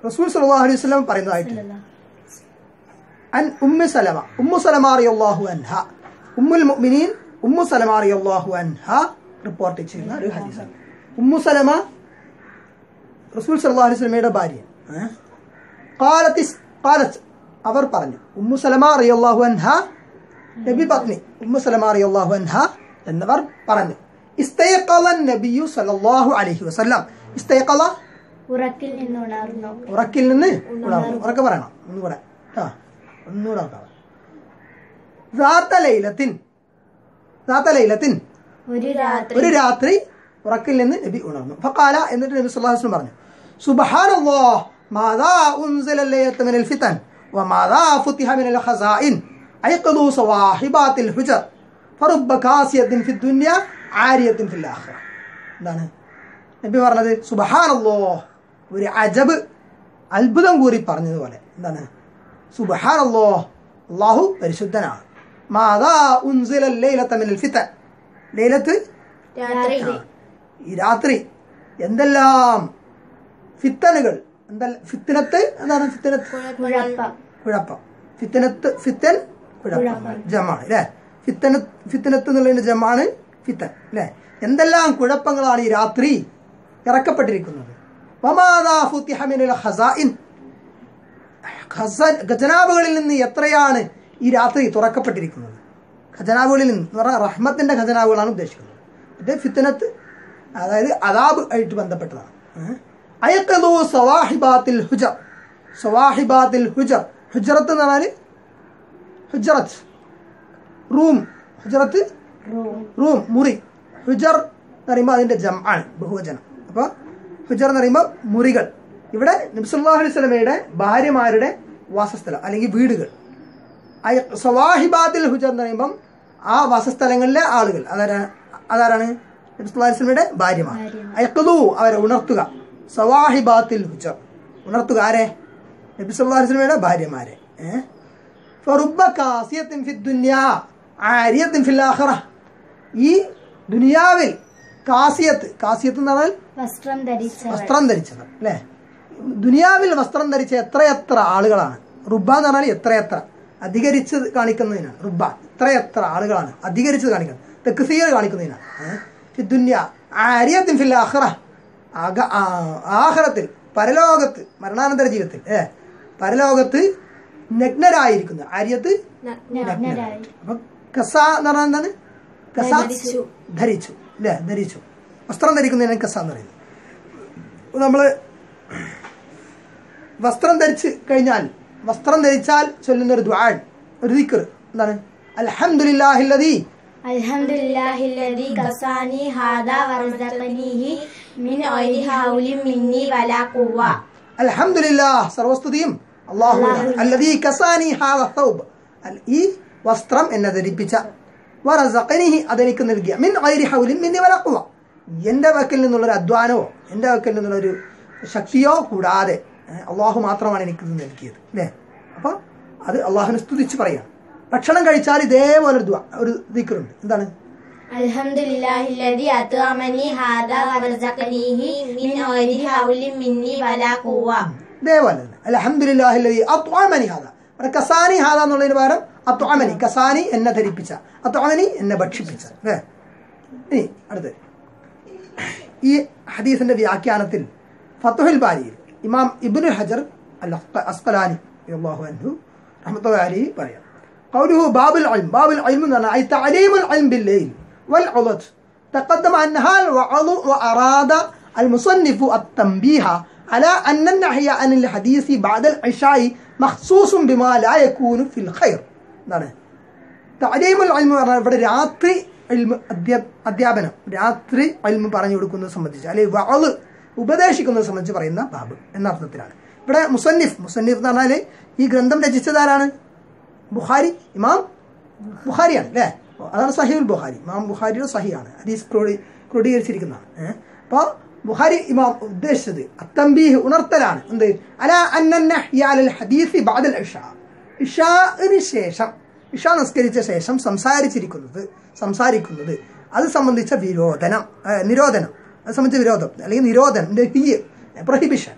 റസൂൽ സല്ലല്ലാഹു അലൈഹി വസല്ലം പറയുന്നതായിട്ട് അൻ ഉമ്മു സലമ ഉമ്മു സലമ റളിയല്ലാഹു അൻഹ ഉമ്മുൽ മുഅ്മിനീൻ ഉമ്മു സലമ റളിയല്ലാഹു അൻഹ റിപ്പോർട്ട് ചെയ്യുന്ന ഒരു ഹദീസാണ് ഉമ്മു സലമ റസൂൽ സല്ലല്ലാഹു അലൈഹി വസല്ലമയുടെ ഭാര്യ ഏ? قالت قالت അവർ പറഞ്ഞു ഉമ്മു സലമ റളിയല്ലാഹു അൻഹ നബി പത്നി ഉമ്മു സലമ റളിയല്ലാഹു അൻഹ എന്നവർ പറഞ്ഞു ഇസ്തയഖല നബിയു സല്ലല്ലാഹു അലൈഹി വസല്ലം ഇസ്തയഖല ഉറക്കിൽ നിന്ന് ഉണർന്നു ഉറക്കിൽ നിന്ന് ഉണർന്നു ഉറക്കെ പറയണം ഒന്നുകൂടെ ആ ഒന്നുകൂടെ ഉറക്കാം ذات ലൈലത്തിൻ ذات ലൈലത്തിൻ ഒരു രാത്രി ഒരു രാത്രി ഉറക്കിൽ നിന്ന് നബി ഉണർന്നു ഫഖാല എന്നിട്ട് നബി സല്ലല്ലാഹു അലൈഹി വസല്ലം പറഞ്ഞു സുബ്ഹാനല്ലാഹ് മാദാ ഉൻസില ലൈലത മിനൽ ഫിതൻ വമാദാ ഫുതിഹ മിനൽ ഖസായിൻ അയഖദു സവാഹിബാത്തിൽ ഹുജർ ഫറുബ്ബ കാസിയത്തിൻ ഫി ദുനിയ ആരിയത്തിൻ ഫിൽ ആഖിറ എന്താണ് നബി പറഞ്ഞത് സുബ്ഹാനല്ലാഹ് ഒരു അജബ് അത്ഭുതം കൂറി പറഞ്ഞതുപോലെ എന്താണ് സുബ്ഹാനല്ലാഹ് അല്ലാഹു പരിശുദ്ധനാണ് മാദാ ഉൻസില ലൈലത മിനൽ ഫിതൻ ലൈലത്ത് രാത്രി ഈ രാത്രി എന്തെല്ലാം ഫിത്തനുകൾ എന്തെല്ലാം ഫിത്തിനത്ത് എന്താണ് ഫിത്തിനത്ത് കുഴപ്പം കുഴപ്പം ഫിത്തനത്ത് ഫിത്തൻ കുഴപ്പം ജമാണ് അല്ലേ ഫിത്തന ഫിത്തനത്ത് എന്നുള്ളതിന്റെ ജമാണ് ഫിത്തൻ അല്ലേ എന്തെല്ലാം കുഴപ്പങ്ങളാണ് ഈ രാത്രി ഇറക്കപ്പെട്ടിരിക്കുന്നത് വമാദാ ഫുത്തിഹ മിനൽ ഖസായിൻ ഖസ- ഖജനാവുകളിൽ നിന്ന് എത്രയാണ് ഈ രാത്രി തുറക്കപ്പെട്ടിരിക്കുന്നത് ഖജനാവുകളിൽ നിന്ന് എന്ന് പറഞ്ഞാൽ റഹ്മത്തിന്റെ ഖജനാവുകളാണ് ഉദ്ദേശിക്കുന്നത് ഇത് ഫിത്തനത്ത് അതായത് അതാബ് ആയിട്ട് ബന്ധപ്പെട്ടതാണ് ഏഹ്? അയക്കതോ സവാഹിബാത്തിൽ ഹുജർ സവാഹിബാത്തിൽ ഹുജർ ഹുജറത്ത് എന്ന് പറഞ്ഞാൽ ഹുജറത്ത് റൂം ഹുജറത്ത് റൂം റൂം മുറി ഹുജർ എന്ന് പറയുമ്പോൾ അതിന്റെ ജം ആണ് ബഹുവചനം അപ്പോൾ ഹുജർ എന്ന് പറയുമ്പോൾ മുറികൾ ഇവിടെ നബ്സുല്ലാഹു അലൈഹി സ്വലമയുടെ ഭാര്യമാരുടെ വാസസ്ഥലം അല്ലെങ്കിൽ വീടുകൾ അയ- സവാഹിബാത്തിൽ ഹുജർ എന്ന് പറയുമ്പം ആ വാസസ്ഥലങ്ങളിലെ ആളുകൾ അതാരാണ് അതാരാണ് നബ്സുല്ലാഹു അലൈഹി സ്വലമയുടെ ഭാര്യമാർ അയക്കലു അവരെ ഉണർത്തുക സവാഹിബാത്തിൽ ഹുജർ ഉണർത്തുക ആരെ നബി സല്ലല്ലാഹു അലൈഹി വസല്ലമയുടെ ഭാര്യമാരെ ഏഹ് ഫറുബ്ബ കാസിയത്തിൻ ഫി ദുനിയാ ആരിയത്തിൻ ഫിൽ ആഖിറ ഈ ദുനിയാവിൽ കാസിയത്ത് കാസിയത്ത് എന്ന് പറഞ്ഞാൽ വസ്ത്രം ധരിച്ചവൾ വസ്ത്രം ധരിച്ചത് അല്ലേ ദുനിയാവിൽ വസ്ത്രം ധരിച്ച എത്രയെത്ര ആളുകളാണ് റുബ എന്ന് പറഞ്ഞാൽ എത്രയെത്ര അധികരിച്ച് കാണിക്കുന്നതിനാണ് റുബ എത്രയെത്ര ആളുകളാണ് അധികരിച്ച് കാണിക്കുന്നത് തെക്കുസീർ കാണിക്കുന്നതിനാണ് ഏഹ്? ഫി ദുന്യ ആര്യത്തിൻ ഫിൽ ആഖിറ ആക- ആ- ആഖിറത്തിൽ പരലോകത്ത് മരണാനന്തര ജീവിതത്തിൽ ഏ പരലോകത്ത് നഗ്നരായിരിക്കുന്നു ആര്യത്ത് നഗ്നരായി അപ്പൊ കസ എന്ന് പറഞ്ഞാൽ എന്താണ് കസ ധരിച്ചു അല്ലേ ധരിച്ചു വസ്ത്രം ധരിക്കുന്നതിനാണ് കസ എന്ന് പറയുന്നത് നമ്മള് വസ്ത്രം ധരിച്ച് കഴിഞ്ഞാൽ വസ്ത്രം ധരിച്ചാൽ ചൊല്ലുന്ന ഒരു ദ്വാൻ ഒരു ദിക്കർ എന്താണ് അൽഹംദുലില്ലാഹില്ലദീ അൽഹംദുലില്ലാഹില്ലദി കസാനി ഹാദാ വർസഖനീഹി മിൻ ഐരി ഹൗലി മിന്നി വലാ ഖുവ്വ അൽഹംദുലില്ലാ സർവസ്തുതിയും അള്ളാഹു അല്ലദീ കസാനി ഹാദ തൗബ് അൽ- ഈ വസ്ത്രം എന്നെ ധരിപ്പിച്ച വറസഖനിഹി അതെനിക്ക് നൽകിയ മിൻ ഐരി ഹൗലിൻ മിന്നി വലഖുവ എന്റെ വക്കിൽ നിന്നുള്ളൊരു അധ്വാനമോ എന്റെ വക്കിൽ നിന്നുള്ളൊരു ശക്തിയോ കൂടാതെ ഏഹ്, അള്ളാഹു മാത്രമാണ് എനിക്ക് ഇത് നൽകിയത് അല്ലേ അപ്പൊ അത് അള്ളാഹുവിനെ സ്തുതിച്ച് പറയാം ഭക്ഷണം കഴിച്ചാൽ ഇതേപോലെ ഒരു ദ്വാ- ഒരു ദിക്കറുണ്ട് എന്താണ് അൽഹംദുലില്ലാഹില്ലദി അത്അമനി ഹാദാ വർസഖനീഹി മിൻ ഐരി ഹൗലി മിന്നി വലാ ഖുവ്വ ഇതേപോലെ തന്നെ അൽഹംദുലില്ലാഹില്ലദീ അത്അമനി ഹാദ അവിടെ കസാനി ഹാദ എന്നുള്ളതിന് പകരം അത്അമനി കസാനി എന്നെ ധരിപ്പിച്ച അത്അമനി എന്നെ ഭക്ഷിപ്പിച്ച അല്ലേ ഇനി അടുത്ത് ഈ ഹദീസിന്റെ വ്യാഖ്യാനത്തിൽ ഫത്തുഹുൽ ബാരിയിൽ ഇമാം ഇബ്നു ഹജർ അൽ അസ്ക- അസ്കലാനി റളിയല്ലാഹു അൻഹു റഹ്മത്തുള്ളാഹി അലൈഹി പറയാം قوله باب العلم باب العلم أن أي تعليم العلم بالليل والعظة تقدم أنها الوعظ وأراد المصنف التنبيه على أن النهي عن الحديث بعد العشاء مخصوص بما لا يكون في الخير എന്താണ് തലീമുൽ അൽമ പറഞ്ഞാൽ ഇവിടെ രാത്രി ഇൽമ് അധ്യാ- അധ്യാപനം രാത്രി അൽമ പറഞ്ഞു കൊടുക്കുന്നത് സംബന്ധിച്ച് അല്ലെങ്കിൽ വഅള് ഉപദേശിക്കുന്നത് സംബന്ധിച്ച് പറയുന്ന ബാബ് എന്ന അർത്ഥത്തിലാണ് ഇവിടെ മുസന്നിഫ് മുസന്നിഫ് എന്ന് പറഞ്ഞാൽ ഈ ഗ്രന്ഥം രചിച്ചതാരാണ് ബുഖാരി ഇമാം ബുഖാരിയാണ് അല്ലേ അതാണ് സഹീൽ ബുഖാരി ഇമാം ബുഖാരിയുടെ സഹിയാണ് ഹദീസ് ക്രോഡി ക്രോഡീകരിച്ചിരിക്കുന്നതാണ് ഏഹ് അപ്പോൾ ബുഖാരി ഇമാം ഉദ്ദേശിച്ചത് അത്തംബീഹ് ഉണർത്തലാണ് എന്ത് അല അന്നൽ ഹദീസ് ബാദൽ ഇഷാ ഇഷാന് ശേഷം ഇഷ നിസ്കരിച്ച ശേഷം സംസാരിച്ചിരിക്കുന്നത് സംസാരിക്കുന്നത് അത് സംബന്ധിച്ച വിരോധനം ഏ, നിരോധനം അത് സംബന്ധിച്ച വിരോധം അല്ലെങ്കിൽ നിരോധനം പ്രൊഹിബിഷൻ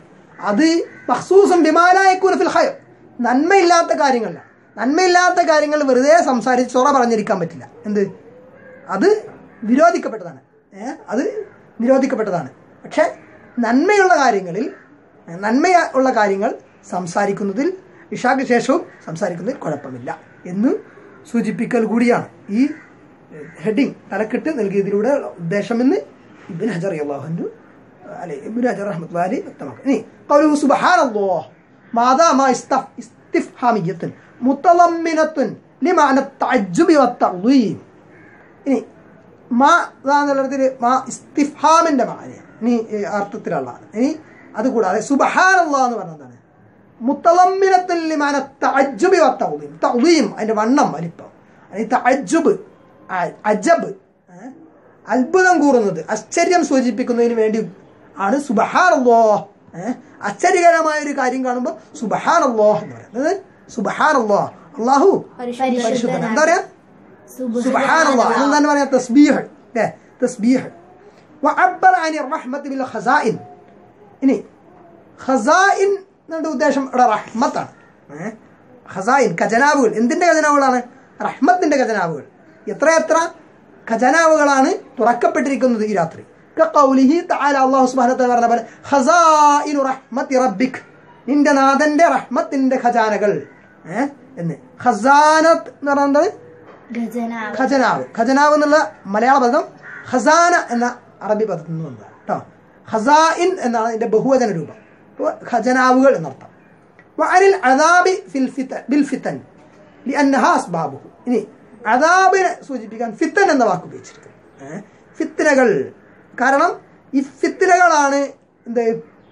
അത് മഖ്സൂസും ബിമാലായക്കൂന ഫിൽ ഹയർ നന്മയില്ലാത്ത കാര്യങ്ങളിലാണ് നന്മയില്ലാത്ത കാര്യങ്ങൾ വെറുതെ സംസാരിച്ച് ചൊറ പറഞ്ഞിരിക്കാൻ പറ്റില്ല എന്ത് അത് വിരോധിക്കപ്പെട്ടതാണ് ഏ? അത് നിരോധിക്കപ്പെട്ടതാണ് പക്ഷെ നന്മയുള്ള കാര്യങ്ങളിൽ നന്മ ഉള്ള കാര്യങ്ങൾ സംസാരിക്കുന്നതിൽ ഇഷാക്ക് ശേഷവും സംസാരിക്കുന്നതിൽ കുഴപ്പമില്ല എന്ന് സൂചിപ്പിക്കൽ കൂടിയാണ് ഈ ഹെഡിങ് തലക്കെട്ട് നൽകിയതിലൂടെ ഉദ്ദേശമെന്ന് ഇബിൻ ഹജർ അള്ളാഹുനു അല്ലെ ഇബിൻ ഹജർ റഹ്മത്തുള്ളാഹി വ്യക്തമാക്കും ഇനി قوله سبحان الله ماذا ما استف استفهامية متضمنة لمعنى التعجب والتعظيم ഇനി മാ എന്നുള്ളതിൽ മാ ഇസ്തിഫാമിന്റെ മാനിയാണ് ഇനി ഈ അർത്ഥത്തിലുള്ളതാണ് ഇനി അതുകൂടാതെ സുബഹാനല്ലാ എന്ന് പറഞ്ഞതാണ് മുത്തലമ്മിനത്തുല്യമാന തഅജ്ജുബി വത്തൗദീം തൗദീം അതിന്റെ വണ്ണം വലിപ്പം ഈ തഅജ്ജുബ് അ- അജബ് ഏ? അത്ഭുതം കൂറുന്നത് ആശ്ചര്യം സൂചിപ്പിക്കുന്നതിന് വേണ്ടി ആണ് സുബഹാനല്ലോ ഏഹ് ആശ്ചര്യകരമായ ഒരു കാര്യം കാണുമ്പോൾ സുബഹാനല്ലോ എന്ന് പറയുന്നത് സുബഹാനല്ലോ അള്ളാഹു പരിശുദ്ധൻ എന്താ പറയാ സുബ്ഹാനല്ലാഹ് എന്ന് തന്നെ പറയാം തസ്ബീഹ് അല്ലേ തസ്ബീഹ് വഅബ്ബറ അനി റഹ്മത്ത് ബിൽ ഖസായിൻ ഇനി ഖസായിൻ എന്നുകൊണ്ട് ഉദ്ദേശം ഇവിടെ റഹ്മത്താണ് ഏ? ഖസായിൻ ഖജനാവുകൾ എന്തിന്റെ ഖജനാവുകളാണ് റഹ്മത്തിന്റെ ഖജനാവുകൾ എത്ര എത്ര ഖജനാവുകളാണ് തുറക്കപ്പെട്ടിരിക്കുന്നത് ഈ രാത്രി കഖൗലിഹി തആല അല്ലാഹു സുബ്ഹാനഹു വതആല പറഞ്ഞ പോലെ ഖസായിനു റഹ്മത്തി റബ്ബിക് നിന്റെ നാഥന്റെ റഹ്മത്തിന്റെ ഖജാനകൾ ഏ? എന്ന് ഖസാനത്ത് എന്ന് പറയുന്നത് ഖജനാവ് ഖജനാവ് ഖജനാവ് എന്നുള്ള മലയാള പദം ഖസാന എന്ന അറബി പദത്തിൽ നിന്ന് വന്നതാണ് കേട്ടോ ഖസായിൻ എന്നാണ് ഇതിന്റെ ബഹുവചന രൂപം അപ്പോൾ ഖജനാവുകൾ എന്നർത്ഥം വഅനിൽ അദാബി ഫിൽ ഫിതൻ ബിൽ ഫിതൻ ലിഅന്നഹ അസ്ബാബുഹു ഇനി അദാബിനെ സൂചിപ്പിക്കാൻ ഫിത്തൻ എന്ന വാക്ക് ഉപയോഗിച്ചിരിക്കുന്നത് ഏ? ഫിത്തനകൾ കാരണം ഈ ഫിത്തനകളാണ് എന്ത്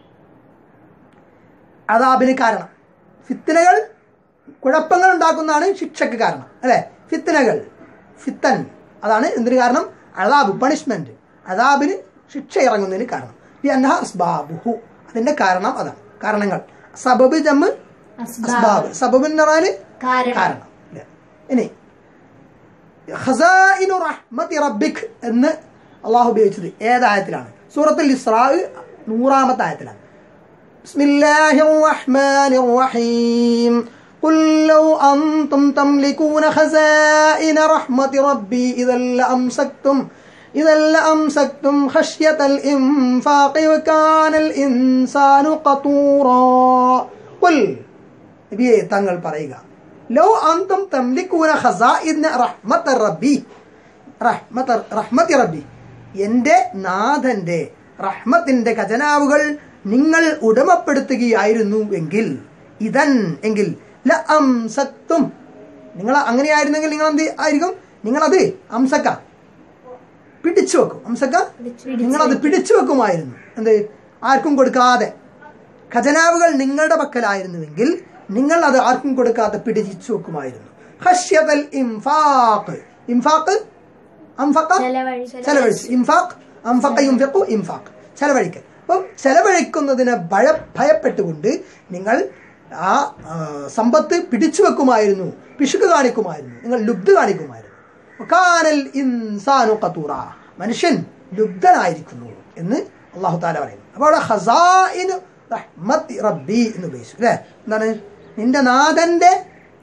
അദാബിന് കാരണം ഫിത്തനകൾ കുഴപ്പങ്ങൾ ഉണ്ടാക്കുന്നതാണ് ശിക്ഷയ്ക്ക് കാരണം അല്ലെ ഫിത്തനകൾ ഫിത്തൻ അതാണ് എന്തിന് കാരണം അതാബ് പണിഷ്മെന്റ് അതാബിന് ശിക്ഷ ഇറങ്ങുന്നതിന് കാരണം ഈ അന്നഹ അസ്ബാബുഹു അതിന്റെ കാരണം അതാണ് കാരണങ്ങൾ സബബ് ജമ്മ് അസ്ബാബ് സബബ് എന്ന് പറഞ്ഞാല് കാരണം കാരണം ഇല്ലേ? ഇനി ഖസാഇനു റഹ്മത്തി റബ്ബിക് എന്ന് അള്ളാഹു ഉപയോഗിച്ചത് ഏതായത്തിലാണ് സൂറത്തുൽ ഇസ്രാ നൂറാമത്തെ ആയത്തിലാണ് بسم الله الرحمن الرحيم قل لو أنتم تملكون خزائن رحمة ربي إذا لأمسكتم إذا لأمسكتم خشية الإنفاق وكان الإنسان قطورا قل നബിയെ തങ്ങൾ പറയുക ലോ അന്തം തംലിക്കൂന ഖസാഇന റഹ്മത്ത റബ്ബി റഹ്മത്ത റഹ്മത്തി റബ്ബി എൻ്റെ നാഥൻ്റെ റഹ്മത്തിൻ്റെ ഖജനാവുകൾ നിങ്ങൾ ഉടമപ്പെടുത്തുകയായിരുന്നു എങ്കിൽ ഇതൻ എങ്കിൽ ല അംസക്തും നിങ്ങൾ അങ്ങനെയായിരുന്നെങ്കിൽ നിങ്ങൾ എന്ത് ആയിരിക്കും നിങ്ങളത് അംസക്ക പിടിച്ചു വെക്കും അംസക്ക നിങ്ങളത് പിടിച്ചു വെക്കുമായിരുന്നു എന്ത് ആർക്കും കൊടുക്കാതെ ഖജനാവുകൾ നിങ്ങളുടെ പക്കലായിരുന്നുവെങ്കിൽ നിങ്ങൾ അത് ആർക്കും കൊടുക്കാതെ പിടിച്ചു വെക്കുമായിരുന്നു ഖശ്യതൽ ഇംഫാഖ് ഇംഫാഖ് അംഫഖ ചെലവഴിച്ച് ചെലവഴിച്ചു ഇംഫാഖ് അംഫഖ യുംഫിഖു ഇംഫാഖ് ചെലവഴിക്കൽ അപ്പം ചെലവഴിക്കുന്നതിനെ ഭയ ഭയപ്പെട്ടുകൊണ്ട് നിങ്ങൾ ആ ആ, സമ്പത്ത് പിടിച്ചു വെക്കുമായിരുന്നു പിശുക്ക് കാണിക്കുമായിരുന്നു നിങ്ങൾ ലുബ്ധ കാണിക്കുമായിരുന്നു കാനൽ ഇൻസാനു ഖതൂറ മനുഷ്യൻ ലുബ്ധനായിരിക്കുന്നു എന്ന് അള്ളാഹു താല പറയുന്നു അപ്പോൾ അവിടെ ഖസാഇനു റഹ്മത്തി റബ്ബി എന്ന് ഉപയോഗിച്ചു അല്ലേ എന്താണ് നിന്റെ നാഥന്റെ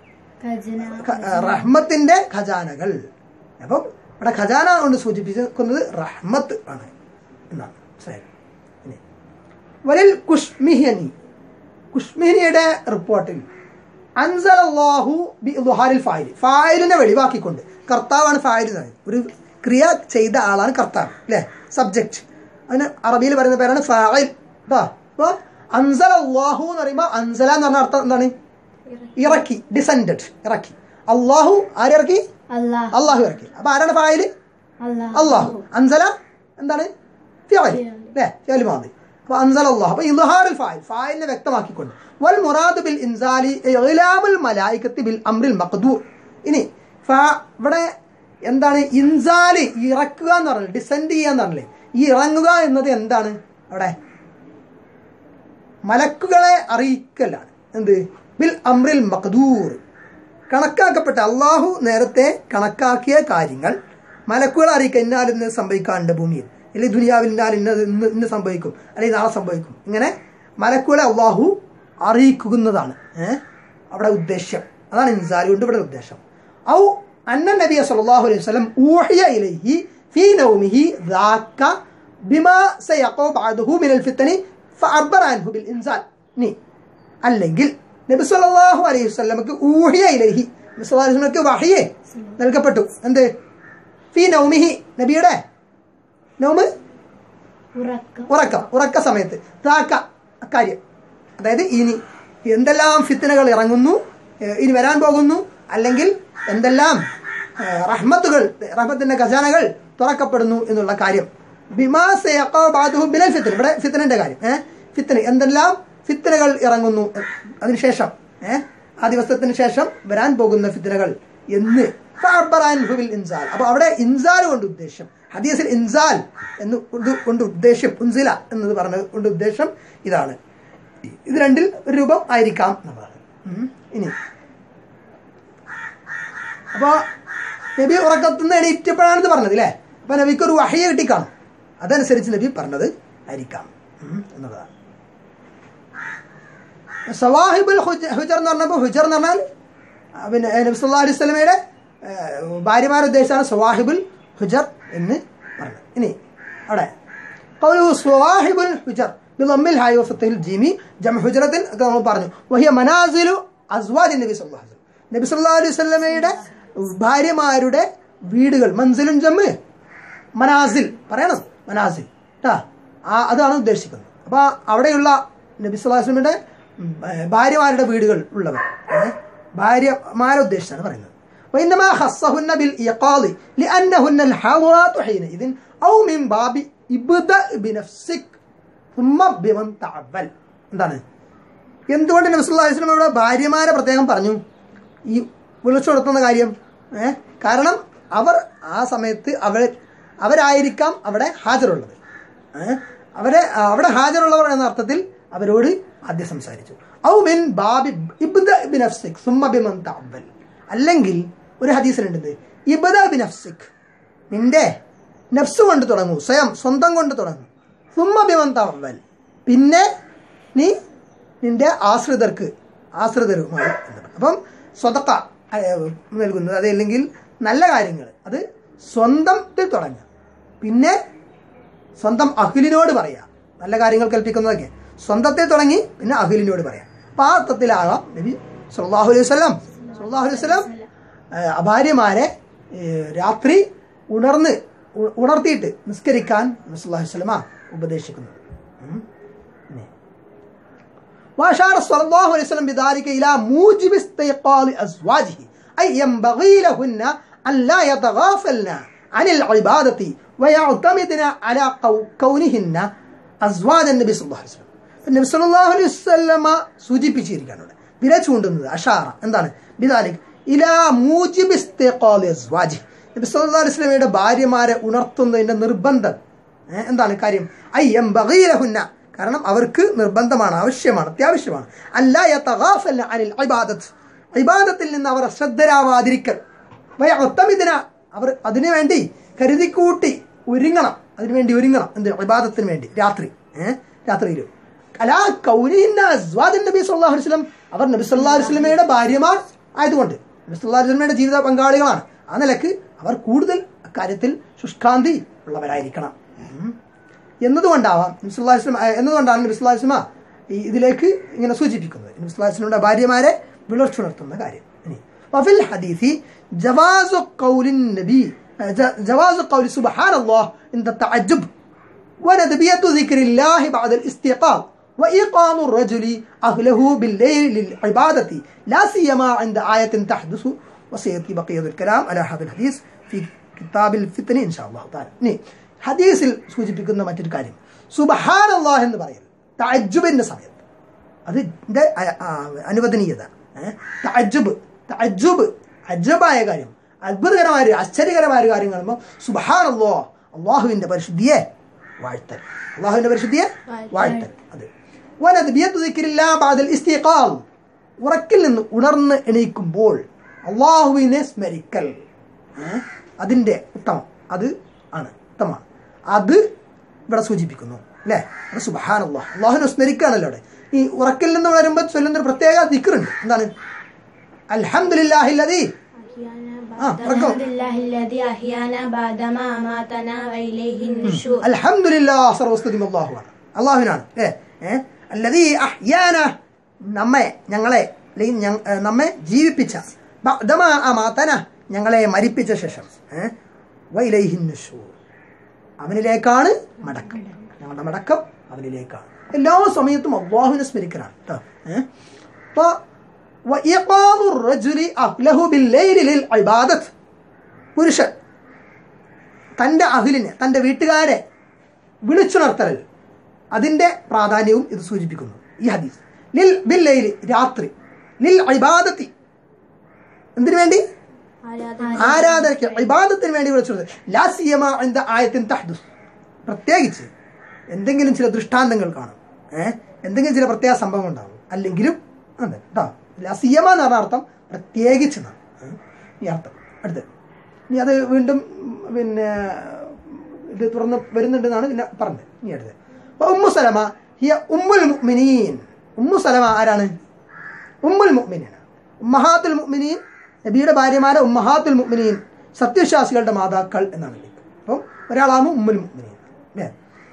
ഖജനാവ് ഖ- റഹ്മത്തിന്റെ ഖജാനകൾ അപ്പം ഇവിടെ ഖജാന കൊണ്ട് സൂചിപ്പിക്കുന്നത് റഹ്മത്ത് ആണ് എന്നാണ് മനസ്സിലായോ? ഇനി വലിൽ കുഷ്മിഹനി കുഷ്മിഹിനിയുടെ റിപ്പോർട്ടിൽ അൻസലല്ലാഹു ബി ലുഹാരിൽ ഫായിൽ ഫായിലിനെ വെളിവാക്കിക്കൊണ്ട് കർത്താവാണ് ഫായിൽ എന്ന് പറയുന്നത് ഒരു ക്രിയ ചെയ്ത ആളാണ് കർത്താവ് അല്ലേ സബ്ജക്റ്റ് അതിന് അറബിയിൽ പറയുന്ന പേരാണ് ഫായിൽ കേട്ടോ അപ്പോൾ അൻസൽ അള്ളാഹു എന്ന് പറയുമ്പോൾ അൻസല എന്ന് പറഞ്ഞ അർത്ഥം എന്താണ് ഇറക്കി ഡിസെൻഡഡ് ഇറക്കി അള്ളാഹു ആരിറക്കി അല്ലാഹ് അള്ളാഹു ഇറക്കി അപ്പൊ ആരാണ് ഫായില് അല്ലാഹ് അള്ളാഹു അൻസല എന്താണ് ഫിയൽ അല്ലേ ഫിയൽ മാതി അപ്പൊ അൻസല അള്ളാഹു അപ്പൊ ഇൽഹാറുൽ ഫായിൽ ഫായിലിനെ വ്യക്തമാക്കിക്കൊണ്ട് വൽ മുറാദ് ബിൽ ഇൻസാലി ഇഗ്ലാബുൽ മലായികത്തി ബിൽ അംറിൽ മഖ്ദൂർ ഇനി ഫാ ഇവിടെ എന്താണ് ഇൻസാലി ഇറക്കുക എന്ന് പറഞ്ഞില്ലേ ഡിസെൻഡ് ചെയ്യുക എന്ന് പറഞ്ഞില്ലേ ഈ ഇറങ്ങുക എന്നത് എന്താണ് അവിടെ മലക്കുകളെ അറിയിക്കലാണ് എന്ത് ബിൽ അമ്രിൽ മഖദൂർ കണക്കാക്കപ്പെട്ട അള്ളാഹു നേരത്തെ കണക്കാക്കിയ കാര്യങ്ങൾ മലക്കുകളെ അറിയിക്കുക ഇന്നാൽ ഇന്ന് സംഭവിക്കാറുണ്ട് ഭൂമിയിൽ അല്ലെങ്കിൽ ദുനിയാവിൽ ഇന്നാൽ ഇന്നത് ഇന്ന് ഇന്ന് സംഭവിക്കും അല്ലെങ്കിൽ നാളെ സംഭവിക്കും ഇങ്ങനെ മലക്കുകളെ അള്ളാഹു അറിയിക്കുന്നതാണ് ഏഹ് അവിടെ ഉദ്ദേശ്യം അതാണ് ഇൻസാൽ കൊണ്ട് ഇവിടെ ഉദ്ദേശം ഔ അന്ന നബിയ സല്ലല്ലാഹു അലൈഹി വസല്ലം ഊഹിയ ഇലൈഹി ഫീ നൗമിഹി ذاك بما سيقع بعده من الفتن فعبر عنه بالإنزال നീ അല്ലെങ്കിൽ നബി സല്ലല്ലാഹു അലൈഹി വസല്ലമക്ക് ഊഹിയ ഇലൈഹി നബി സല്ലല്ലാഹു അലൈഹി വസല്ലമക്ക് വഹയെ നൽകപ്പെട്ടു എന്ത് ഫീ നൗമിഹി നബിയുടെ നൗമ് ഉറക്കം ഉറക്കം ഉറക്ക സമയത്ത് താക്ക അക്കാര്യം അതായത് ഇനി എന്തെല്ലാം ഫിത്തനകൾ ഇറങ്ങുന്നു ഏഹ് ഇനി വരാൻ പോകുന്നു അല്ലെങ്കിൽ എന്തെല്ലാം ഏഹ് റഹ്മത്തുകൾ റഹ്മത്തിന്റെ ഖജാനകൾ തുറക്കപ്പെടുന്നു എന്നുള്ള കാര്യം ബിമാസ് യഖബാദുഹു ബിലൽ ഫിത്തൻ ഇവിടെ ഫിത്തനന്റെ കാര്യം ഏഹ് ഫിത്തന എന്തെല്ലാം ഫിത്തനകൾ ഇറങ്ങുന്നു അതിനുശേഷം ഏഹ് ആ ദിവസത്തിന് ശേഷം വരാൻ പോകുന്ന ഫിത്തനകൾ എന്ന് ഫഅബ്ബറ അൻഹു ബിൽ ഇൻസാൽ അപ്പൊ അവിടെ ഇൻസാൽ കൊണ്ട് ഉദ്ദേശം ഹദീസിൽ ഇൻസാൽ എന്ന് കൊണ്ട് കൊണ്ട് ഉദ്ദേശം ഉൻസില എന്നത് പറഞ്ഞത് കൊണ്ട് ഉദ്ദേശം ഇതാണ് ഇത് രണ്ടിൽ ഒരു രൂപം ആയിരിക്കാം എന്നുള്ളതാണ് ഉം. ഇനി അപ്പൊ നബി ഉറക്കത്തുനിന്ന് എണീറ്റപ്പോഴാണെന്ന് പറഞ്ഞത് അല്ലേ അപ്പൊ നബിക്ക് ഒരു വഹയ കിട്ടിക്കാണും അതനുസരിച്ച് നബി പറഞ്ഞത് ആയിരിക്കാം ഉം, എന്നുള്ളതാണ് സവാഹിബുൽ ഹുജ- ഹുജർ എന്ന് പറഞ്ഞപ്പോൾ ഹുജർ എന്ന് പറഞ്ഞാൽ ആ, പിന്നെ നബി സല്ലല്ലാഹു അലൈഹി സ്വലമയുടെ ഭാര്യമാരെ ഉദ്ദേശിച്ചാണ് സവാഹിബുൽ ഹുജർ എന്ന് പറഞ്ഞത് ഇനി അവിടെ قوله صواحب الحجر بضم الهاء وفتح الجيم جمع حجرة ഒക്കെ നമ്മൾ പറഞ്ഞു وهي منازل أزواج النبي صلى الله عليه وسلم നബി സല്ലല്ലാഹു അലൈഹി വസല്ലമയുടെ ഭാര്യമാരുടെ വീടുകൾ മൻസിലും ജമ്മ് മനാസിൽ പറയണം മനാസിൽ ട്ടാ ആ അതാണ് ഉദ്ദേശിക്കുന്നത് അപ്പോൾ അവിടെയുള്ള നബി സല്ലല്ലാഹു അലൈഹി വസല്ലമയുടെ ഉം, ഏ, ഭാര്യമാരുടെ വീടുകൾ ഉള്ളവർ ഏ, ഭാര്യമാരെ ഉദ്ദേശിച്ചാണ് പറയുന്നത് وإنما خصهن بالإيقاظ لأنهن الحاضرات حينئذ أو من باب ابدأ بنفسك ثم بمن تعبل എന്താണ് എന്തുകൊണ്ട് നബി സല്ലല്ലാഹു അലൈഹി വസല്ലം ഇവിടെ ഭാര്യമാരെ പ്രത്യേകം പറഞ്ഞു ഈ വിളിച്ചു കൊടുത്തുന്ന കാര്യം ഏഹ് കാരണം അവർ ആ സമയത്ത് അവർ അവരായിരിക്കാം അവിടെ ഹാജരുള്ളത് ഏഹ് അവരെ അവിടെ ഹാജരുള്ളവർ എന്ന അർത്ഥത്തിൽ അവരോട് ആദ്യം സംസാരിച്ചു ഔ മിൻ ബാബി ഇബ്ദ ബിനഫ്സിക് സുമ്മ ബിമൻ തഅവൽ അല്ലെങ്കിൽ ഒരു ഹദീസിലുണ്ട് ഇബ്ദ ബിനഫ്സിക് നിന്റെ നഫ്സ് കൊണ്ട് തുടങ്ങൂ സ്വയം സ്വന്തം കൊണ്ട് തുടങ്ങൂ സുമ്മ ബിമൻ തഅവൽ പിന്നെ നീ നിന്റെ ആശ്രിതർക്ക് ആശ്രിതരുമായി എന്ന് പറയും. അപ്പം സ്വതക്ക അഹ്, നൽകുന്നത് അതല്ലെങ്കിൽ നല്ല കാര്യങ്ങൾ അത് സ്വന്തത്തിൽ തുടങ്ങുക പിന്നെ സ്വന്തം അഖിലിനോട് പറയാം നല്ല കാര്യങ്ങൾ കൽപ്പിക്കുന്നതൊക്കെ സ്വന്തത്തിൽ തുടങ്ങി പിന്നെ അഖിലിനോട് പറയാം അപ്പം ആ അർത്ഥത്തിലാകാം നബി സല്ലല്ലാഹു അലൈഹി വസല്ലം സല്ലല്ലാഹു അലൈഹി വസല്ലം ഏഹ്, അഭാര്യമാരെ ഏഹ്, രാത്രി ഉണർന്ന് ഉ- ഉണർത്തിയിട്ട് നിസ്കരിക്കാൻ നബി സല്ലല്ലാഹു അലൈഹി വസല്ലമ ഉപദേശിക്കുന്നത് ഉം. ഇനി. وأشار صلى الله عليه وسلم بذلك إلى موجب استيقاظ أزواجه أي ينبغي لهن أن لا يتغافلن عن العبادة ويعتمدن على قو- كونهن أزواج النبي صلى الله عليه وسلم നബി സല്ലല്ലാഹു അലൈഹി വസല്ലമ സൂചിപ്പിച്ചിരിക്കുകയാണ് ഇവിടെ വിര ചൂണ്ടുന്നത് അഷാറ എന്താണ് ബിദാലിക് ഇലാ മൂജിബ് ഇസ്തിഖാലി അസ്വാജി നബി സല്ലല്ലാഹു അലൈഹി വസല്ലമയുടെ ഭാര്യമാരെ ഉണർത്തുന്നതിന്റെ നിർബന്ധം ഏ, എന്താണ് കാര്യം അയ്യം ബഗീലഹുന്ന കാരണം അവർക്ക് നിർബന്ധമാണ് ആവശ്യമാണ് അത്യാവശ്യമാണ് അല്ല യതഗാഫൽന അനിൽ ഇബാദത്ത് ഇബാദത്തിൽ നിന്ന് അവർ അശ്രദ്ധരാവാതിരിക്കൽ വയത്തമിതിന അവർ അതിനു വേണ്ടി കരുതിക്കൂട്ടി ഒരുങ്ങണം അതിനു വേണ്ടി ഒരുങ്ങണം എന്ത് ഇബാദത്തിന് വേണ്ടി രാത്രി ഏഹ് രാത്രിയിൽ അലാ കൗനിഹിന്ന അസ്വാദ് നബി സല്ലല്ലാഹു അലൈഹി വസല്ലം അവർ നബി സല്ലല്ലാഹു അലൈഹി വസല്ലമയുടെ ഭാര്യമാർ ആയതുകൊണ്ട് നബി സല്ലല്ലാഹു അലൈഹി വസല്ലമയുടെ ജീവിത പങ്കാളികളാണ് ആ നിലക്ക് അവർ കൂടുതൽ അക്കാര്യത്തിൽ ശുഷ്കാന്തി ഉള്ളവരായിരിക്കണം ഉം. എന്നതുകൊണ്ടാവാം നബി സല്ലല്ലാഹു അലൈഹി വസല്ലം, ഏഹ്, എന്നതുകൊണ്ടാണ് നബി സല്ലല്ലാഹു അലൈഹി വസല്ലമ ഈ ഇതിലേക്ക് ഇങ്ങനെ സൂചിപ്പിക്കുന്നത് നബി സല്ലല്ലാഹു അലൈഹി വസല്ലമയുടെ ഭാര്യമാരെ വിളർച്ചുണർത്തുന്ന കാര്യം ഇനി وفي الحديث جواز قول النبي ج- جواز قول سبحان الله عند التعجب وندبية ذكر الله بعد الاستيقاظ وإيقام الرجل أهله بالليل للعبادة لا سيما عند آية تحدث وسيأتي بقية الكلام على هذا الحديث في كتاب الفتن إن شاء الله تعالى ഇനി ഹദീസിൽ സൂചിപ്പിക്കുന്ന മറ്റൊരു കാര്യം സുബഹാൻ അള്ളാഹ് എന്ന് പറയൽ തഅജ്ജുബിന്റെ സമയത്ത് അതിന്റെ അ- ആ- അനുവദനീയത ഏഹ്? തഅജ്ജുബ് തഅജ്ജുബ് അജ്ജബായ കാര്യം അത്ഭുതകരമായ ഒരു ആശ്ചര്യകരമായ ഒരു കാര്യം കാണുമ്പോൾ സുബഹാൻ അള്ളാഹ് അള്ളാഹുവിന്റെ പരിശുദ്ധിയെ വാഴ്ത്തൽ അള്ളാഹുവിന്റെ പരിശുദ്ധിയെ വാഴ്ത്തൽ അത് വനദ്ബിയത്ത് ദിക്രില്ലാ ബഅദൽ ഇസ്തിഖാൽ ഉറക്കിൽ നിന്ന് ഉണർന്ന് എണീക്കുമ്പോൾ അള്ളാഹുവിനെ സ്മരിക്കൽ ഏഹ്? അതിന്റെ ഉത്തമം അത് ആണ് ഉത്തമമാണ് അത് ഇവിടെ സൂചിപ്പിക്കുന്നു അല്ലേ അത് സുബഹാൻ അള്ളാഹ് അള്ളാഹുനെ സ്മരിക്കുകയാണല്ലോ അവിടെ ഈ ഉറക്കിൽ നിന്ന് വളരുമ്പോൾ ചൊല്ലുന്ന ഒരു പ്രത്യേക ദിക്റുണ്ട് എന്താണ് അൽഹംദുലില്ലാഹില്ലദീ ആ ഉറക്കം അൽഹംദുലില്ലാഹില്ലദി അഹ്യാന ബഅദമ അമാതന വഇലൈഹി നുശൂർ അൽഹംദുലില്ലാ സർവസ്തുതിയും അള്ളാഹുവാണ് അള്ളാഹുവിനാണ് ഏ ഏ അല്ലതീ അഹ്യാന നമ്മെ ഞങ്ങളെ അല്ലെങ്കിൽ ഞ- ഏ, നമ്മെ ജീവിപ്പിച്ച ബഅദമ അമാതന ഞങ്ങളെ മരിപ്പിച്ച ശേഷം ഏ, വഇലൈഹിൻ നുശൂർ അവനിലേക്കാണ് മടക്കം ഞങ്ങളുടെ മടക്കം അവനിലേക്കാണ് എല്ലാ സമയത്തും അള്ളാഹുവിനെ സ്മരിക്കലാണ് കേട്ടോ ഏ? അപ്പൊ വഇഖാദു الرجل أهله بالليل للعبادة പുരുഷൻ തൻ്റെ അഹിലിനെ തൻ്റെ വീട്ടുകാരെ വിളിച്ചുണർത്തൽ അതിൻ്റെ പ്രാധാന്യവും ഇത് സൂചിപ്പിക്കുന്നു ഈ ഹദീസ് ലിൽ ബില്ലയിൽ രാത്രി ലിൽ ഇബാദത്തി എന്തിനു വേണ്ടി ആരാധനയ്ക്ക് ഇബാദത്തിന് വേണ്ടി വിളിച്ചുണർത്തൽ ലാസിയമ എന്ന ആയത്തിൻ തഹ്ദുസ് പ്രത്യേകിച്ച് എന്തെങ്കിലും ചില ദൃഷ്ടാന്തങ്ങൾ കാണും ഏഹ് എന്തെങ്കിലും ചില പ്രത്യേക സംഭവം ഉണ്ടാവും അല്ലെങ്കിലും അതെ കേട്ടോ ലാസിയമ എന്ന് പറഞ്ഞ അർത്ഥം പ്രത്യേകിച്ച് എന്നാണ് ഏ? ഈ അർത്ഥം അടുത്ത് ഇനി അത് വീണ്ടും ഉം, പിന്നെ ഇത് തുറന്ന് വരുന്നുണ്ടെന്നാണ് പിന്നെ പറഞ്ഞത് ഇനി അടുത്ത് അപ്പൊ ഉമ്മു സലമ ഹിയ ഉമ്മുൽ മുഅ്മിനീൻ ഉമ്മു സലമ ആരാണ് ഉമ്മുൽ മുഅ്മിനീൻ ഉമ്മഹാത്തുൽ മുഅ്മിനീൻ നബിയുടെ ഭാര്യമാരെ ഉമ്മഹാത്തുൽ മുഅ്മിനീൻ സത്യവിശ്വാസികളുടെ മാതാക്കൾ എന്നാണ് വിളിക്കുന്നത് അപ്പം ഒരാളാണ് ഉമ്മുൽ മുഅ്മിനീൻ അല്ലേ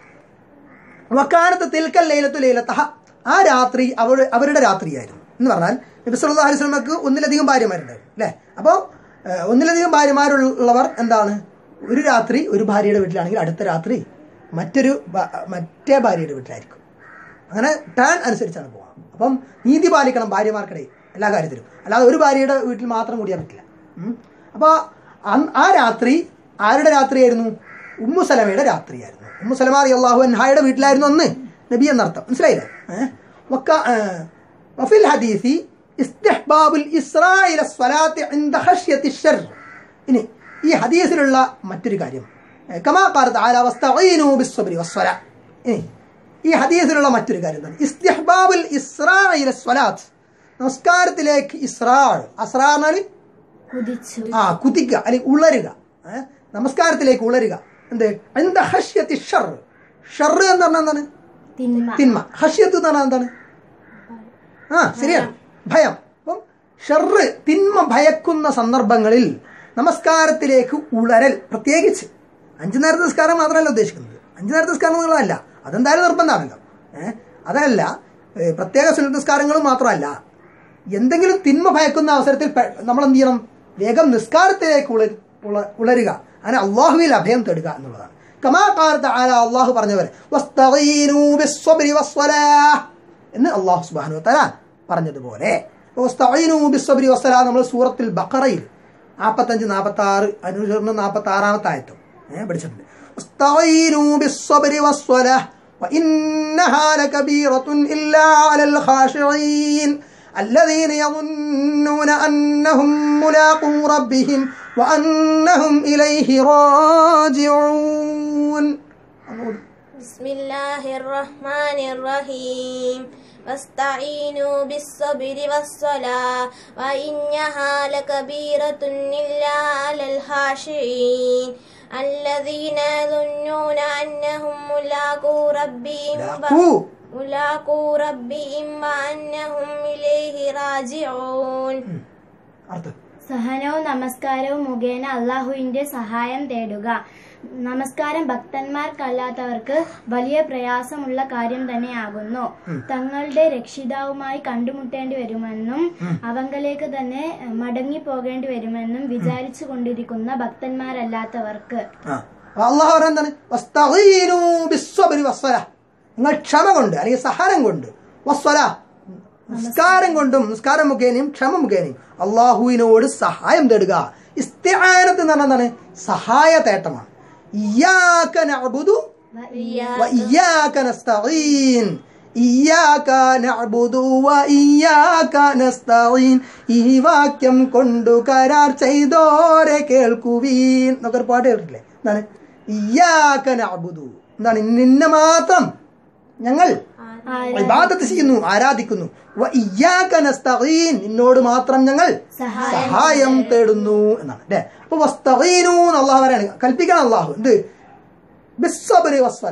വക്കാനത്ത് തിൽക്കൽ ലൈലത്തു ലൈലത്തഹ ആ രാത്രി അവർ അവരുടെ രാത്രിയായിരുന്നു എന്ന് പറഞ്ഞാൽ നബി സല്ലല്ലാഹു അലൈഹി വസല്ലമക്ക് ഒന്നിലധികം ഭാര്യമാരുണ്ടായിരുന്നു അല്ലേ അപ്പോൾ ഒന്നിലധികം ഭാര്യമാരുള്ളവർ എന്താണ് ഒരു രാത്രി ഒരു ഭാര്യയുടെ വീട്ടിലാണെങ്കിൽ അടുത്ത രാത്രി മറ്റൊരു ഭ- മറ്റേ ഭാര്യയുടെ വീട്ടിലായിരിക്കും അങ്ങനെ ടേൺ അനുസരിച്ചാണ് പോകാം അപ്പം നീതി പാലിക്കണം ഭാര്യമാർക്കിടയിൽ എല്ലാ കാര്യത്തിലും അല്ലാതെ ഒരു ഭാര്യയുടെ വീട്ടിൽ മാത്രം കൂടിയാൽ പറ്റില്ല ഉം. അപ്പോൾ അന്ന് ആ രാത്രി ആരുടെ രാത്രിയായിരുന്നു ഉമ്മു സലമയുടെ രാത്രിയായിരുന്നു ഉമ്മു സലമ അലി അള്ളാഹു അൻഹായുടെ വീട്ടിലായിരുന്നു അന്ന് നബി എന്നർത്ഥം മനസ്സിലായില്ലേ ഏഹ്? വക്ക- ഏഹ്, വഫിൽ ഹദീസി ഇസ്തിഹ്ബാബുൽ ഇസ്രായില സ്വലാത്തി ഇൻദ ഖശ്യത്തി ശർ. ഇനി ഈ ഹദീസിലുള്ള മറ്റൊരു കാര്യം ഏഹ്, കമാ ഖാല തആല വസ്തഈനു ബിസ്സബ്രി വസ്സലാ ഇനി ഈ ഹദീസിലുള്ള മറ്റൊരു കാര്യം എന്താണ് ഇസ്തിഹ്ബാബുൽ ഇസ്രായില സ്വലാത്ത് നമസ്കാരത്തിലേക്ക് ഇസ്രാൾ അസ്രാ എന്നാൽ കുതിച്ചു ആ കുതിക്കുക അല്ലെങ്കിൽ ഉളരുക ഏ? നമസ്കാരത്തിലേക്ക് ഉളരുക എന്ത് എന്താ ഹഷ്യത്തി ഷർ ഷർ എന്ന് പറഞ്ഞാൽ എന്താണ് തിന്മ തിന്മ ഹഷ്യത്ത് എന്ന് പറഞ്ഞാൽ എന്താണ് ആ ശരിയാണ് ഭയം അപ്പം ഷർറ് തിന്മ ഭയക്കുന്ന സന്ദർഭങ്ങളിൽ നമസ്കാരത്തിലേക്ക് ഉളരൽ പ്രത്യേകിച്ച് അഞ്ചു നേരത്തെ നിസ്കാരം മാത്രമല്ല ഉദ്ദേശിക്കുന്നത് അഞ്ചു നേരത്തെ നിസ്കാരം എന്നുള്ളതല്ല അതെന്തായാലും നിർബന്ധമാണല്ലോ ഏഹ് അതല്ല ഏഹ് പ്രത്യേക സുന്നത്ത് നിസ്കാരങ്ങളും മാത്രമല്ല എന്തെങ്കിലും തിന്മ ഭയക്കുന്ന അവസരത്തിൽ പെ- നമ്മൾ എന്ത് ചെയ്യണം വേഗം നിസ്കാരത്തിലേക്ക് ഉള ഉള- ഉളരുക അങ്ങനെ അള്ളാഹുവിൽ അഭയം തേടുക എന്നുള്ളതാണ് കമാ കാലത്ത് ആല അള്ളാഹു പറഞ്ഞവരെ വസ്തഈനൂ ബിസ്സബ്രി വസ്സലാഹ് എന്ന് അള്ളാഹു സുബ്ഹാനഹു വതആല പറഞ്ഞതുപോലെ വസ്തഈനൂ ബിസ്സബ്രി വസ്സലാഹ് നമ്മൾ സൂറത്തിൽ ബഖറയിൽ നാൽപ്പത്തഞ്ച് നാൽപ്പത്തി ആറ് അനുസരണം നാൽപ്പത്തി ആറാമത്തെ ആയത്തും ഏഹ് പഠിച്ചിട്ടുണ്ട് വസ്തഈനൂ ബിസ്സബ്രി വസ്സലാഹ് وإنها لكبيرة إلا على الخاشعين الذين يظنون أنهم ملاقو ربهم وأنهم إليه راجعون بسم الله الرحمن الرحيم واستعينوا بالصبر والصلاة وإنها لكبيرة إلا على الخاشعين الذين يظنون أنهم ملاقو ربهم لاقو. ملاقو ربهم وأنهم إليه راجعون അർത്ഥം സഹനവും നമസ്കാരവും മുഖേന അള്ളാഹുവിന്റെ സഹായം തേടുക നമസ്കാരം ഭക്തന്മാർക്കല്ലാത്തവർക്ക് വലിയ പ്രയാസമുള്ള കാര്യം തന്നെയാകുന്നു തങ്ങളുടെ രക്ഷിതാവുമായി കണ്ടുമുട്ടേണ്ടി വരുമെന്നും അവങ്കലേക്ക് തന്നെ മടങ്ങി പോകേണ്ടി വരുമെന്നും വിചാരിച്ചു കൊണ്ടിരിക്കുന്ന ഭക്തന്മാരല്ലാത്തവർക്ക് ആ അപ്പൊ അള്ളാഹു പറയുന്നത് എന്താണ് വസ്തഈനൂ ബിസ്സബ്രി വസ്സലാ നിങ്ങൾ ക്ഷമ കൊണ്ട് അല്ലെങ്കിൽ സഹനം കൊണ്ട് വസ്വല നിസ്കാരം കൊണ്ടും നിസ്കാരം മുഖേനയും ക്ഷമ മുഖേനയും അള്ളാഹുവിനോട് സഹായം തേടുക ഇസ്തിആനത്ത് എന്ന് പറഞ്ഞാൽ എന്താണ് സഹായ തേട്ടമാണ് ഇയ്യാക നഅ്ബുദു وإياك نستعين ഇയ്യാക നഅ്ബുദു വഇയ്യാക നസ്തഈൻ ഈ വാക്യം കൊണ്ടു കരാർ ചെയ്തോരെ കേൾക്കുവീൻ എന്നൊക്കെ ഒരു പാട്ട് കേട്ടിട്ടില്ലേ എന്താണ് ഇയ്യാക നഅ്ബുദു എന്താണ് നിന്നെ മാത്രം ഞങ്ങൾ ഇബാദത്ത് ചെയ്യുന്നു ആരാധിക്കുന്നു വ ഇയ്യാക നസ്തഈൻ നിന്നോട് മാത്രം ഞങ്ങൾ സഹായം തേടുന്നു എന്നാണ് അല്ലേ അപ്പൊ വസ്തഈനു എന്ന് അള്ളാഹു പറയാണ് കൽപ്പിക്കണം അള്ളാഹു എന്ത് ബിസ്സബ്രി വസ്സലാ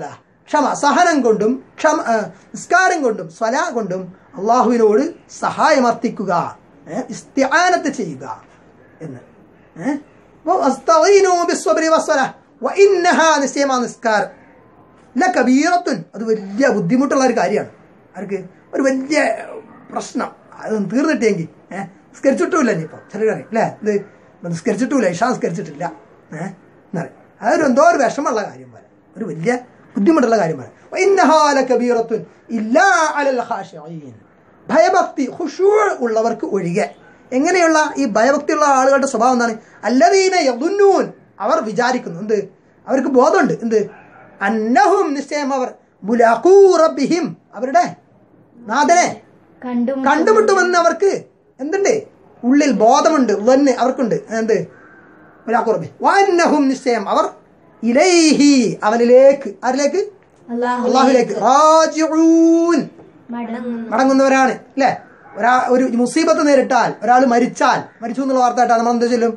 ക്ഷമ സഹനം കൊണ്ടും ക്ഷമ ആ, നിസ്കാരം കൊണ്ടും സ്വല കൊണ്ടും അള്ളാഹുവിനോട് സഹായമർത്ഥിക്കുക ഏ, ഇസ്തിആനത്ത് ചെയ്യുക എന്ന് ഏ? അപ്പൊ അസ്തഈനു ബിസ്സബ്രി വസ്സലാ. വഇന്നഹാ നിശ്ചയമാ നിസ്കാരം ലകബീറത്തുൻ അത് വലിയ ബുദ്ധിമുട്ടുള്ള ഒരു കാര്യമാണ് അവർക്ക് ഒരു വലിയ പ്രശ്നം അത് തീർന്നിട്ടെങ്കിൽ ഏഹ് നിസ്കരിച്ചിട്ടുമില്ല ഇനിയിപ്പോൾ ചിലരറിയും അല്ലേ ഇത് നിസ്കരിച്ചിട്ടുമില്ല ഇഷ നിസ്കരിച്ചിട്ടില്ല ഏഹ് എന്നറിയും അതൊരു എന്തോ ഒരു വിഷമമുള്ള കാര്യം പോലെ ഒരു വലിയ ബുദ്ധിമുട്ടുള്ള കാര്യം പോലെ വഇന്നഹാ ലകബീറത്തുൻ ഇല്ലാ അലൽ ഖാശിഈൻ ഭയഭക്തി ഖുശൂ ഉള്ളവർക്ക് ഒഴികെ എങ്ങനെയുള്ള ഈ ഭയഭക്തിയുള്ള ആളുകളുടെ സ്വഭാവം എന്താണ് അല്ലദീന യദുന്നൂൻ അവർ വിചാരിക്കുന്നു എന്ത് അവർക്ക് ബോധമുണ്ട് എന്ത് അന്നഹും നിശ്ചയം അവർ മുലാഖൂ റബ്ബിഹിം അവരുടെ നാഥനെ കണ്ടും കണ്ടുമുട്ടുമെന്ന് അവർക്ക് എന്തുണ്ട് ഉള്ളിൽ ബോധമുണ്ട് വന്ന് അവർക്കുണ്ട് എന്ത് മുലാഖൂ റബ്ബി വന്നഹും നിശ്ചയം അവർ ഇലൈഹി അവനിലേക്ക് ആരിലേക്ക് അള്ളാഹു അള്ളാഹുലേക്ക് റാജിഊൻ മടങ്ങുന്നു മടങ്ങുന്നവരാണ് അല്ലേ ഒരാ ഒരു മുസീബത്ത് നേരിട്ടാൽ ഒരാൾ മരിച്ചാൽ മരിച്ചു എന്നുള്ള വാർത്ത കേട്ടാൽ നമ്മൾ എന്താ ചൊല്ലും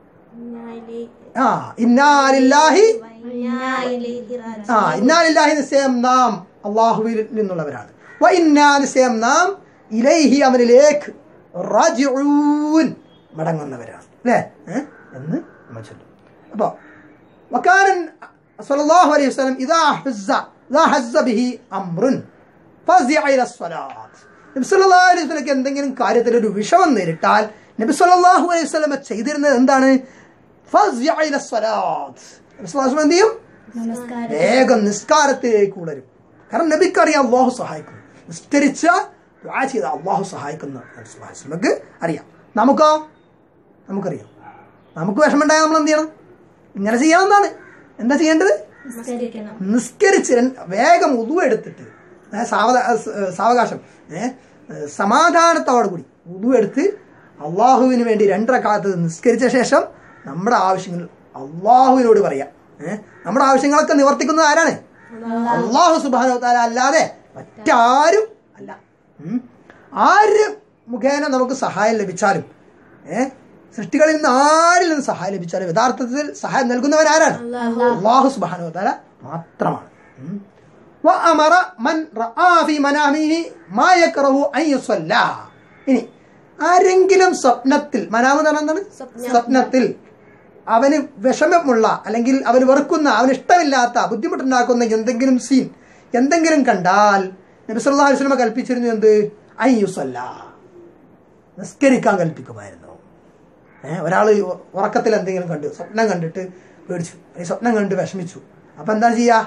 ആ ഇന്നാലില്ലാഹി ആ ഇന്നാലില്ലാഹി നിശ്ചയം നാം അള്ളാഹുവിൽ നിന്നുള്ളവരാണ് വ ഇന്നാ നിശ്ചയം നാം ഇലൈഹി അവനിലേക്ക് റാജിഊൻ മടങ്ങുന്നവരാണ് അല്ലേ ഏ? എന്ന് നമ്മൾ ചൊല്ലും അപ്പോൾ വക്കാരൻ സല്ലല്ലാഹു അലൈഹി വസല്ലം ഇദാ ഹസ്സ ഇദാ ഹസ്സ ബിഹി അംറുൻ ഫസിഅ ഇല സ്വലാത്ത് നബി സല്ലല്ലാഹു അലൈഹി വസല്ലമക്ക് എന്തെങ്കിലും കാര്യത്തിൽ ഒരു വിഷമം നേരിട്ടാൽ നബി സല്ലല്ലാഹു അലൈഹി വസല്ലമ ചെയ്തിരുന്നത് എന്താണ് ഫസിഅ ഇല സ്വലാത്ത് നബി സല്ലല്ലാഹു അലൈഹി വസല്ലം എന്ത് ചെയ്യും നമസ്കാരം വേഗം നിസ്കാരത്തിലേക്ക് ഉണരും കാരണം നബിക്കറിയാം അള്ളാഹു സഹായിക്കുന്നു നിസ്കരിച്ച ദുആ ചെയ്ത അള്ളാഹു സഹായിക്കുന്നു നബി സല്ലല്ലാഹു അലൈഹി വസല്ലമക്ക് അറിയാം നമുക്കോ നമുക്കറിയാം നമുക്ക് വിഷമമുണ്ടായാൽ നമ്മൾ എന്ത് ചെയ്യണം ഇങ്ങനെ ചെയ്യണം എന്നാണ് എന്താ ചെയ്യേണ്ടത് നിസ്കരിക്കണം നിസ്കരിച്ച് രണ്ട് വേഗം ഉതു എടുത്തിട്ട് ഏ, സാവധ സ്- സാവകാശം ഏ, സമാധാനത്തോടു കൂടി ഉതു എടുത്ത് അള്ളാഹുവിന് വേണ്ടി രണ്ടരക്കാലത്ത് നിസ്കരിച്ച ശേഷം നമ്മുടെ ആവശ്യങ്ങൾ അള്ളാഹുവിനോട് പറയാം ഏ, നമ്മുടെ ആവശ്യങ്ങളൊക്കെ നിവർത്തിക്കുന്നത് ആരാണ് അള്ളാഹു സുബാനോ താല അല്ലാതെ മറ്റാരും അല്ല ഉം. ആര് മുഖേന നമുക്ക് സഹായം ലഭിച്ചാലും ഏ സൃഷ്ടികളിൽ നിന്ന് ആരിൽ നിന്ന് സഹായം ലഭിച്ചാലും യഥാർത്ഥത്തിൽ സഹായം നൽകുന്നവൻ ആരാണ് അള്ളാഹു സുബാനോ താല മാത്രമാണ് ഉം. وأمر من رأى في منامه ما يكره أن يصلى ഇനി ആരെങ്കിലും സ്വപ്നത്തിൽ മനാമ് എന്ന് പറഞ്ഞാൽ എന്താണ് സ്വപ്നത്തിൽ അവന് വിഷമമുള്ള അല്ലെങ്കിൽ അവന് വെറുക്കുന്ന അവന് ഇഷ്ടമില്ലാത്ത ബുദ്ധിമുട്ടുണ്ടാക്കുന്ന എന്തെങ്കിലും സീൻ എന്തെങ്കിലും കണ്ടാൽ നബി സല്ലല്ലാഹു അലൈഹി വസല്ലം കൽപ്പിച്ചിരുന്നു എന്ത് അയ്യുസല്ല നിസ്കരിക്കാൻ കൽപ്പിക്കുമായിരുന്നു ഏഹ് ഒരാൾ ഉറക്കത്തിൽ എന്തെങ്കിലും കണ്ടു സ്വപ്നം കണ്ടിട്ട് പേടിച്ചു ഈ സ്വപ്നം കണ്ട് വിഷമിച്ചു അപ്പൊ എന്താ ചെയ്യാ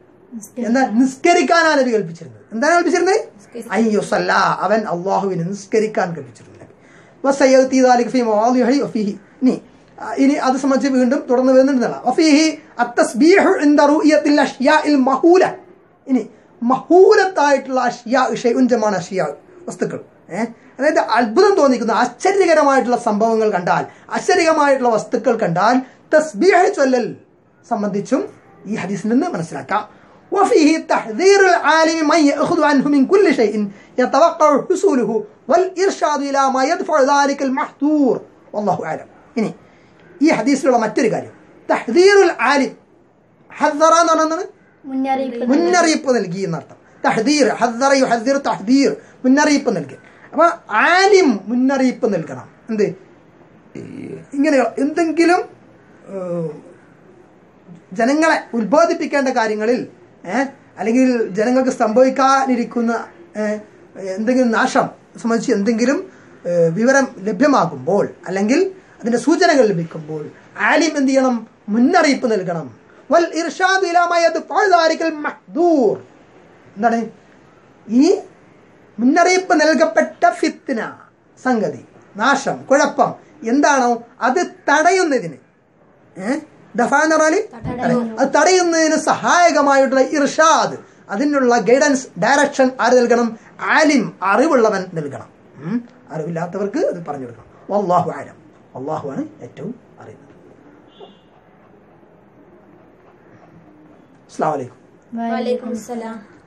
എന്താ നിസ്കരിക്കാനാണ് നബി കൽപ്പിച്ചിരുന്നത് എന്താണ് കൽപ്പിച്ചിരുന്നത് അയ്യുസല്ല അവൻ അള്ളാഹുവിന് നിസ്കരിക്കാൻ കൽപ്പിച്ചിരുന്നത് വസയ്യത്തി ദാലിക ഫീ മവാദിഹി വഫീഹി ഇനി ആ, ഇനി അത് സംബന്ധിച്ച് വീണ്ടും തുടർന്ന് വരുന്നുണ്ടെന്നല്ല വഫീഹി അത്തസ്ബീഹു ഇൻദ റുഇയത്തിൽ അഷ്യാഇൽ മഹൂല ഇനി മഹൂലത്തായിട്ടുള്ള അഷ്യാ ഷൈഉൻ ജമാണ് അഷ്യാ വസ്തുക്കൾ ഏഹ് അതായത് അത്ഭുതം തോന്നിക്കുന്ന ആശ്ചര്യകരമായിട്ടുള്ള സംഭവങ്ങൾ കണ്ടാൽ ആശ്ചര്യകരമായിട്ടുള്ള വസ്തുക്കൾ കണ്ടാൽ തസ്ബീഹ് ചൊല്ലൽ സംബന്ധിച്ചും ഈ ഹദീസിൽ നിന്ന് മനസ്സിലാക്കാം وفيه تحذير العالم من يأخذ عنه من كل شيء يتوقع حصوله والإرشاد إلى ما يدفع ذلك المحذور والله أعلم ഇനി ഈ ഹദീസിലുള്ള മറ്റൊരു കാര്യം തഹ്ദീറുൽ ആലിം ഹദ്ദറ എന്ന് പറഞ്ഞാൽ മുന്നറിയിപ്പ് മുന്നറിയിപ്പ് നൽകി എന്നർത്ഥം തഹദീർ ഹദ്ദറ യുഹദ്ദിർ തഹദീർ മുന്നറിയിപ്പ് നൽകി അപ്പൊ ആലിം മുന്നറിയിപ്പ് നൽകണം എന്ത് ഇങ്ങനെ എന്തെങ്കിലും ഏഹ്, ജനങ്ങളെ ഉത്ബോധിപ്പിക്കേണ്ട കാര്യങ്ങളിൽ ഏഹ്, അല്ലെങ്കിൽ ജനങ്ങൾക്ക് സംഭവിക്കാനിരിക്കുന്ന ഏഹ്, എന്തെങ്കിലും നാശം സംബന്ധിച്ച് എന്തെങ്കിലും ഏഹ്, വിവരം ലഭ്യമാകുമ്പോൾ അല്ലെങ്കിൽ അതിന്റെ സൂചനകൾ ലഭിക്കുമ്പോൾ ആലിം എന്ത് ചെയ്യണം മുന്നറിയിപ്പ് നൽകണം വൽ ഇർഷാദ് ഇലാ മാ യദ്ഫഉ ദാലിക്കൽ മഹ്ദൂർ എന്താണ് ഈ മുന്നറിയിപ്പ് നൽകപ്പെട്ട ഫിത്തിന സംഗതി നാശം കുഴപ്പം എന്താണോ അത് തടയുന്നതിന് ഏഹ് ദഫ എന്ന് പറഞ്ഞാല് തടയും. അത് തടയുന്നതിന് സഹായകമായിട്ടുള്ള ഇർഷാദ് അതിനുള്ള ഗൈഡൻസ് ഡയറക്ഷൻ ആര് നൽകണം ആലിം അറിവുള്ളവൻ നൽകണം ഉം. അറിവില്ലാത്തവർക്ക് അത് പറഞ്ഞു കൊടുക്കണം വല്ലാഹു ആലം അള്ളാഹു ആണ് ഏറ്റവും അറിയുന്നത് അസ്സാം വലൈക്കും വലൈക്കും വലൈക്കും സലാം